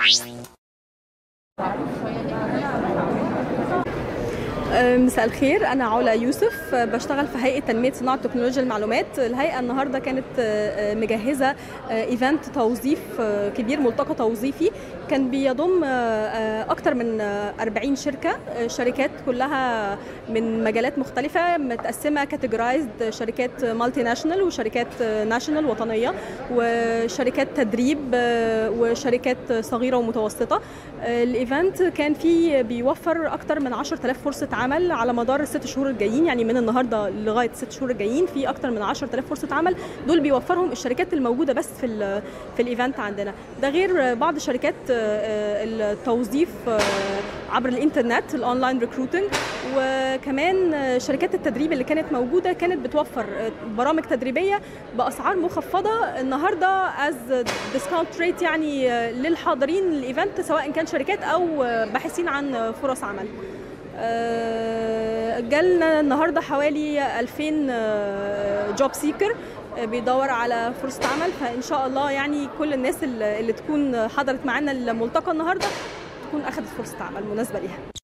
مساء الخير انا علا يوسف بشتغل في هيئه تنميه صناعه تكنولوجيا المعلومات الهيئه النهارده كانت مجهزه ايفنت توظيف كبير ملتقى توظيفي كان بيضم اكتر من 40 شركه شركات كلها من مجالات مختلفه متقسمه كاتيجورايزد شركات مالتي ناشونال وشركات ناشونال وطنيه وشركات تدريب وشركات صغيره ومتوسطه الايفنت كان فيه بيوفر اكتر من 10000 فرصه عمل على مدار الست شهور الجايين يعني من النهارده لغايه الست شهور الجايين في اكتر من 10000 فرصه عمل دول بيوفرهم الشركات الموجوده بس في في الايفنت عندنا ده غير بعض شركات التوظيف عبر الانترنت الاونلاين ريكروتنج وكمان شركات التدريب اللي كانت موجوده كانت بتوفر برامج تدريبيه باسعار مخفضه النهارده از ديسكاونت ريت يعني للحاضرين الايفنت سواء كان شركات او باحثين عن فرص عمل جالنا النهارده حوالي 2000 جوب سيكر بيدور على فرصة عمل فإن شاء الله يعني كل الناس اللي تكون حضرت معانا الملتقى النهارده تكون أخذت فرصة عمل مناسبة ليها